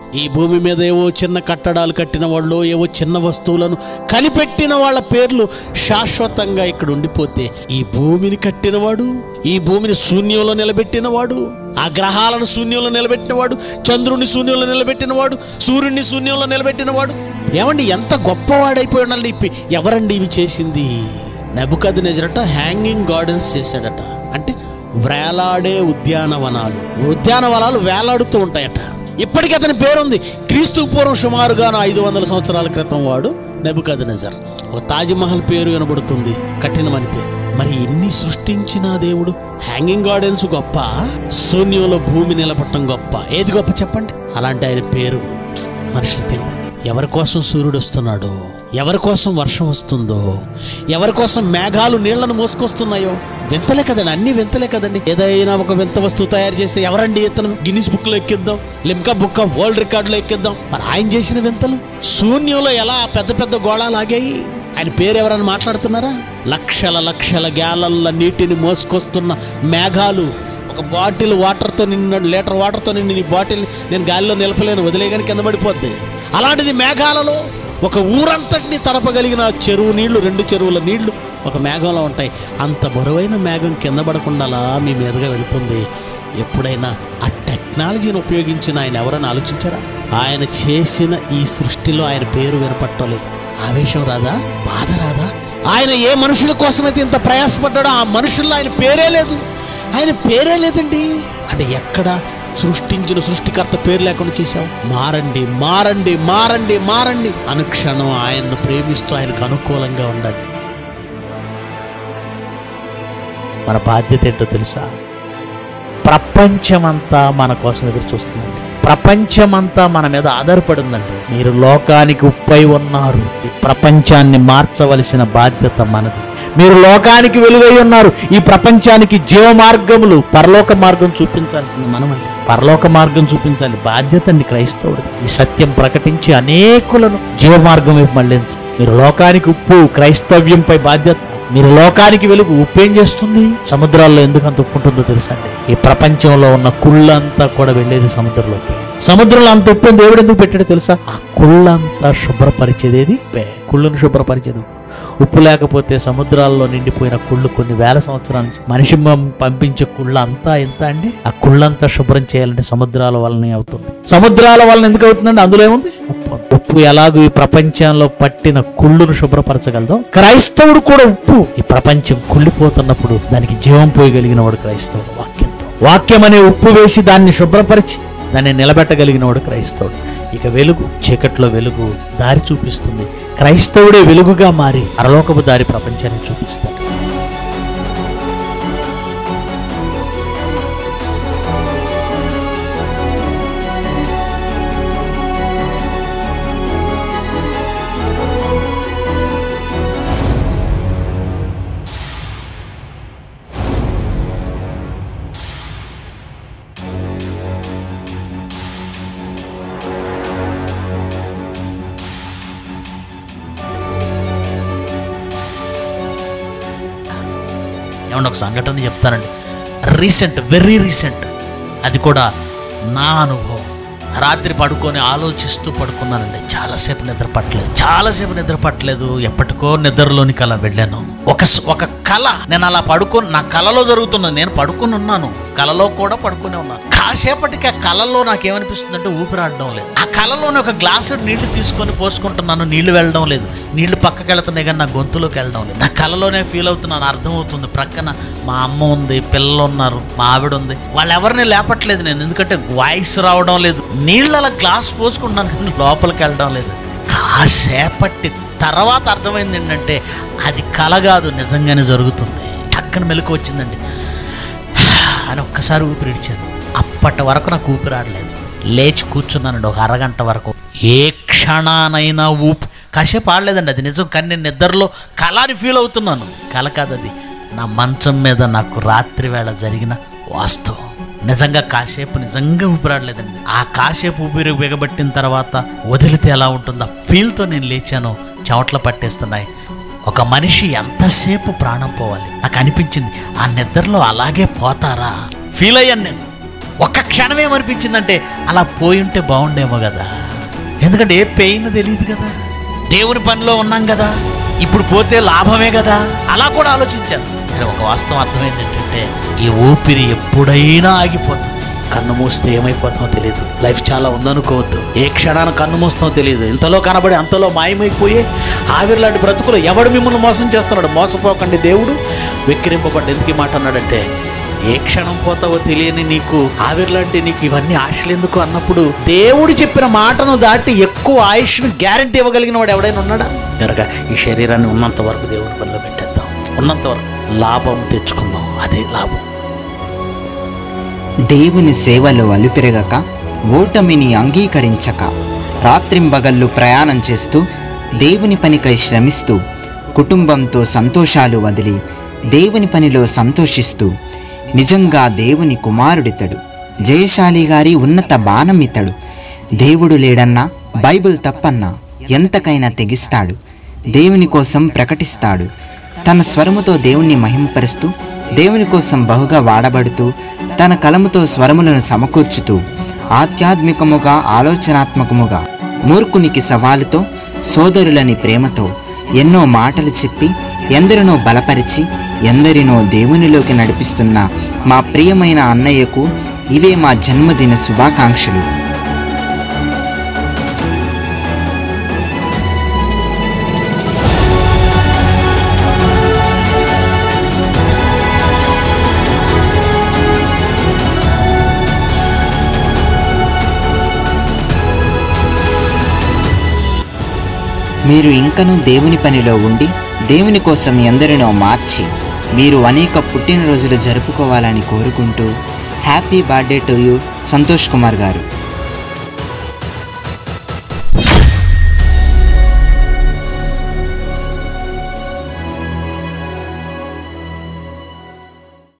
ఈ భూమి మీద ఏవో చిన్న కట్టడాలు కట్టిన వాళ్ళు ఏవో చిన్న వస్తువులను కనిపెట్టిన వాళ్ళ పేర్లు శాశ్వతంగా ఇక్కడ ఉండిపోతే ఈ భూమిని కట్టినవాడు ఈ భూమిని శూన్యంలో నిలబెట్టినవాడు ఆ గ్రహాలను శూన్యంలో నిలబెట్టినవాడు చంద్రుని శూన్యంలో నిలబెట్టినవాడు సూర్యుడిని శూన్యంలో నిలబెట్టినవాడు ఏమండి ఎంత గొప్పవాడైపోయి ఉండాలి ఇప్పి ఎవరండి ఇవి చేసింది నెబుకద్ నెజరట హ్యాంగింగ్ గార్డెన్స్ చేశాడట అంటే వేలాడే ఉద్యానవనాలు ఉద్యానవనాలు వేలాడుతూ ఉంటాయట ఇప్పటికీ అతని పేరుంది క్రీస్తు పూర్వం సుమారుగా ఐదు వందల సంవత్సరాల క్రితం వాడు నెబుకద్ నెజర్ ఒక తాజ్మహల్ పేరు వినబడుతుంది కఠినమని పేరు మరి ఎన్ని సృష్టించిన దేవుడు హ్యాంగింగ్ గార్డెన్స్ గొప్ప శూన్యంలో భూమి నిలబట్టడం గొప్ప ఏది గొప్ప చెప్పండి అలాంటి ఆయన పేరు మనుషులకు తెలియదండి ఎవరి కోసం సూర్యుడు వస్తున్నాడో ఎవరి కోసం వర్షం వస్తుందో ఎవరి కోసం మేఘాలు నీళ్లను మోసుకొస్తున్నాయో వింతలే కదండి అన్ని వింతలే కదండి ఏదైనా ఒక వింత వస్తువు తయారు చేస్తే ఎవరండి ఇతను గిన్నిస్ బుక్ లో ఎక్కిద్దాం లిమ్కా బుక్ ఆఫ్ వరల్డ్ రికార్డులో ఎక్కిద్దాం మరి ఆయన చేసిన వింతలు శూన్యంలో ఎలా పెద్ద పెద్ద గోళాలు ఆగాయి ఆయన పేరు ఎవరైనా మాట్లాడుతున్నారా లక్షల లక్షల గ్యాలన్ల నీటిని మోసుకొస్తున్న మేఘాలు ఒక బాటిల్ వాటర్తో నిన్న లీటర్ వాటర్తో నిన్న నీ బాటిల్ నేను గాలిలో నిలపలేను వదిలేయగానే కింద పడిపోద్ది అలాంటిది మేఘాలలో ఒక ఊరంతటిని తడపగలిగిన చెరువు నీళ్లు రెండు చెరువుల నీళ్లు ఒక మేఘంలో ఉంటాయి అంత బరువైన మేఘం కింద పడకుండా మీ మీదుగా వెళుతుంది ఎప్పుడైనా ఆ టెక్నాలజీని ఉపయోగించిన ఆయన ఎవరైనా ఆలోచించారా ఆయన చేసిన ఈ సృష్టిలో ఆయన పేరు వినపట్టం లేదు ఆవేశం రాదా బాధ రాదా ఆయన ఏ మనుషుల కోసమైతే ఇంత ప్రయాసపడ్డాడో ఆ మనుషుల్లో ఆయన పేరే లేదు ఆయన పేరే లేదండి అంటే ఎక్కడ సృష్టించిన సృష్టికర్త పేరు లేకుండా చేశావు మారండి మారండి మారండి మారండి అనుక్షణం ఆయన్ను ప్రేమిస్తూ ఆయనకు అనుకూలంగా ఉండండి మన బాధ్యత ఏంటో తెలుసా ప్రపంచమంతా మన కోసం ఎదురు చూస్తుందండి ప్రపంచమంతా మన మీద ఆధారపడి ఉందండి మీరు లోకానికి ఉప్పై ఉన్నారు ఈ ప్రపంచాన్ని మార్చవలసిన బాధ్యత మనది మీరు లోకానికి వెలుగై ఉన్నారు ఈ ప్రపంచానికి జీవ మార్గములు పరలోక మార్గం చూపించాల్సింది మనమండి పరలోక మార్గం చూపించాలి బాధ్యత అండి క్రైస్తవుడు ఈ సత్యం ప్రకటించి అనేకులను జీవ మార్గం వైపు మళ్ళించాలి మీరు లోకానికి ఉప్పు క్రైస్తవ్యంపై బాధ్యత మీరు లోకానికి వెలుగు ఉప్పేం చేస్తుంది సముద్రాల్లో ఎందుకు అంత ఉప్పు ఉంటుందో తెలుసా అండి ఈ ప్రపంచంలో ఉన్న కుళ్ళంతా కూడా వెళ్ళేది సముద్రంలోకి సముద్రంలో అంత ఉప్పు దేవుడు ఎందుకు పెట్టాడో తెలుసా ఆ కుళ్ళంతా శుభ్రపరిచేది ఏది ఉప్పే. కుళ్ళును శుభ్రపరిచేది ఉప్పు. ఉప్పు లేకపోతే సముద్రాల్లో నిండిపోయిన కుళ్ళు కొన్ని వేల సంవత్సరాల నుంచి మనిషి మం- పంపించే కుళ్ళు అంతా ఎంత అండి ఆ కుళ్ళంతా శుభ్రం చేయాలంటే సముద్రాల వల్లనే అవుతుంది సముద్రాల వలన ఎందుకు అవుతుందండి అందులో ఏముంది ఉప్పు ఉప్పు ఎలాగో ఈ ప్రపంచంలో పట్టిన కుళ్ళును శుభ్రపరచగలదో క్రైస్తవుడు కూడా ఉప్పు ఈ ప్రపంచం కుళ్ళిపోతున్నప్పుడు దానికి జీవం పోయగలిగిన వాడు క్రైస్తవుడు వాక్యంతో వాక్యం అనే ఉప్పు వేసి దాన్ని శుభ్రపరిచి దాన్ని నిలబెట్టగలిగిన వాడు క్రైస్తవుడు ఇక వెలుగు చీకట్లో వెలుగు దారి చూపిస్తుంది క్రైస్తవుడే వెలుగుగా మారి పరలోకపు దారి ప్రపంచాన్ని చూపిస్తాడు ఏమన్నా ఒక సంఘటన చెప్తానండి రీసెంట్ వెరీ రీసెంట్ అది కూడా నా అనుభవం రాత్రి పడుకొని ఆలోచిస్తూ పడుకున్నానండి చాలాసేపు నిద్ర పట్టలేదు చాలాసేపు నిద్ర పట్టలేదు ఎప్పటికో నిద్రలోనికి అలా వెళ్ళాను ఒక స- ఒక కళ నేను అలా పడుకొని నా కళలో జరుగుతున్నది నేను పడుకొని ఉన్నాను కళలో కూడా పడుకునే ఉన్నాను కాసేపటికి ఆ కళలో నాకేమనిపిస్తుందంటే ఊపిరాడడం లేదు ఆ కళలోని ఒక గ్లాసు నీళ్లు తీసుకొని పోసుకుంటున్నాను నీళ్లు వెళ్ళడం లేదు నీళ్లు పక్కకి వెళ్తున్నాయి కానీ నా గొంతులోకి వెళ్ళడం లేదు నా కళలోనే ఫీల్ అవుతున్నాను అర్థమవుతుంది ప్రక్కన మా అమ్మ ఉంది పిల్లలు ఉన్నారు మా ఆవిడ ఉంది వాళ్ళు ఎవరిని లేపట్లేదు నేను ఎందుకంటే వాయిస్ రావడం లేదు నీళ్ళు అలా గ్లాస్ పోసుకుంటున్నాను కానీ లోపలికి వెళ్ళడం లేదు కాసేపటి తర్వాత అర్థమైంది ఏంటంటే అది కళ కాదు నిజంగానే జరుగుతుంది టక్కన మెలకు వచ్చిందండి అని ఒక్కసారి ఊపిరి ఇడిచాను అప్పటి వరకు నాకు ఊపిరి ఆడలేదు లేచి కూర్చున్నానండి ఒక అరగంట వరకు ఏ క్షణానైనా ఊపి కాసేపు ఆడలేదండి అది నిజం కానీ నేను నిద్రలో కళ అని ఫీల్ అవుతున్నాను కళ కాదు అది నా మంచం మీద నాకు రాత్రి వేళ జరిగిన వాస్తవం నిజంగా కాసేపు నిజంగా ఊపిరాడలేదండి ఆ కాసేపు ఊపిరి బిగబట్టిన తర్వాత వదిలితే ఎలా ఉంటుందో ఆ ఫీల్తో నేను లేచాను చెమట్లు పట్టేస్తున్నాయి ఒక మనిషి ఎంతసేపు ప్రాణం పోవాలి నాకు అనిపించింది ఆ నిద్రలో అలాగే పోతారా ఫీల్ అయ్యాను నేను ఒక్క క్షణం ఏమనిపించిందంటే అలా పోయి ఉంటే బాగుండేమో కదా ఎందుకంటే ఏ పెయిన్ తెలియదు కదా దేవుని పనిలో ఉన్నాం కదా ఇప్పుడు పోతే లాభమే కదా అలా కూడా ఆలోచించాను కానీ ఒక వాస్తవం అర్థమైంది ఏంటంటే ఈ ఊపిరి ఎప్పుడైనా ఆగిపోతుంది కన్ను మూస్తే ఏమైపోతామో తెలియదు లైఫ్ చాలా ఉందనుకోవద్దు ఏ క్షణాన కన్ను మూస్తామో తెలియదు ఇంతలో కనబడి అంతలో మాయమైపోయే ఆవిరిలాంటి బ్రతుకులు ఎవడు మిమ్మల్ని మోసం చేస్తున్నాడు మోసపోకండి దేవుడు వెక్కిరింపబడ్డ ఎందుకు ఈ మాట అన్నాడంటే ఏ క్షణం పోతావో తెలియని నీకు ఆవిరిలాంటి నీకు ఇవన్నీ ఆశలు ఎందుకు అన్నప్పుడు దేవుడు చెప్పిన మాటను దాటి ఎక్కువ ఆయుష్ను గ్యారంటీ ఇవ్వగలిగిన వాడు ఎవడైనా ఉన్నాడా కనుక ఈ శరీరాన్ని ఉన్నంత వరకు దేవుడి పనిలో పెట్టేద్దాం ఉన్నంత వరకు లాభం తెచ్చుకుందాం అదే లాభం దేవుని సేవలో అలుపెరగక ఓటమిని అంగీకరించక రాత్రింబగళ్ళు ప్రయాణం చేస్తూ దేవుని పనికై శ్రమిస్తూ కుటుంబంతో సంతోషాలు వదిలి దేవుని పనిలో సంతోషిస్తూ నిజంగా దేవుని కుమారుడితడు జయశాలి గారి ఉన్నత బాణం ఇతడు దేవుడు లేడన్నా బైబిల్ తప్పన్నా ఎంతకైనా తెగిస్తాడు దేవుని కోసం ప్రకటిస్తాడు తన స్వరముతో దేవుణ్ణి మహిమపరుస్తూ దేవుని కోసం బహుగా వాడబడుతూ తన కలముతో స్వరములను సమకూర్చుతూ ఆధ్యాత్మికముగా ఆలోచనాత్మకముగా మూర్ఖునికి సవాలుతో సోదరులని ప్రేమతో ఎన్నో మాటలు చెప్పి ఎందరినో బలపరిచి ఎందరినో దేవునిలోకి నడిపిస్తున్న మా ప్రియమైన అన్నయ్యకు ఇవే మా జన్మదిన శుభాకాంక్షలు మీరు ఇంకనూ దేవుని పనిలో ఉండి దేవుని కోసం ఎందరినో మార్చి మీరు అనేక పుట్టినరోజులు జరుపుకోవాలని కోరుకుంటూ happy birthday to you Santosh Kumar గారు